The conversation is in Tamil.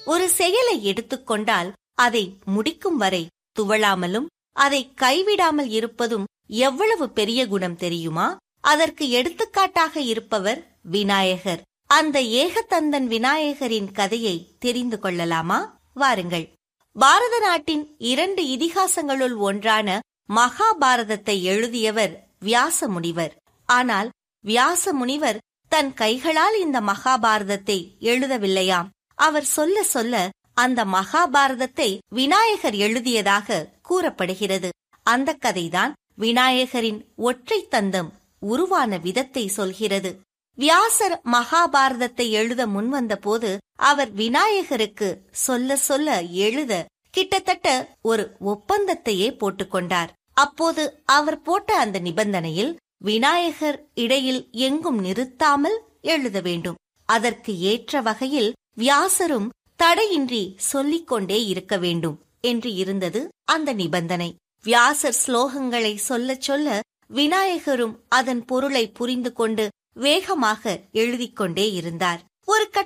ஒரு செயலை எடுத்துக்கொண்டால் அதை முடிக்கும் வரை துவளாமலும் அதை கைவிடாமல் இருப்பதும் எவ்வளவு பெரிய குணம் தெரியுமா அதற்கு எடுத்துக்காட்டாக இருப்பவர் விநாயகர் அந்த ஏகத்தந்தன் விநாயகரின் கதையை தெரிந்து கொள்ளலாமா வாருங்கள் பாரத நாட்டின் இரண்டு இதிகாசங்களுள் ஒன்றான மகாபாரதத்தை எழுதியவர் வியாச முனிவர் ஆனால் வியாச முனிவர் தன் கைகளால் இந்த மகாபாரதத்தை எழுதவில்லையாம் அவர் சொல்ல சொல்ல அந்த மகாபாரதத்தை விநாயகர் எழுதியதாக கூறப்படுகிறது அந்த கதைதான் விநாயகரின் ஒற்றை தந்தம் உருவான விதத்தை சொல்கிறது வியாசர் மகாபாரதத்தை எழுத முன்வந்த போது அவர் விநாயகருக்கு சொல்ல சொல்ல எழுத கிட்டத்தட்ட ஒரு ஒப்பந்தத்தையே போட்டுக்கொண்டார் அப்போது அவர் போட்ட அந்த நிபந்தனையில் விநாயகர் இடையில் எங்கும் நிறுத்தாமல் எழுத வேண்டும் அதற்கு ஏற்ற வகையில் வியாசரும் தடையின்றி சொல்லிக்கொண்டே இருக்க வேண்டும் என்று இருந்தது அந்த நிபந்தனை வியாசர் ஸ்லோகங்களை சொல்லச் சொல்ல விநாயகரும் அதன் பொருளை புரிந்து கொண்டு வேகமாக எழுதிக் கொண்டே இருந்தார் ஒரு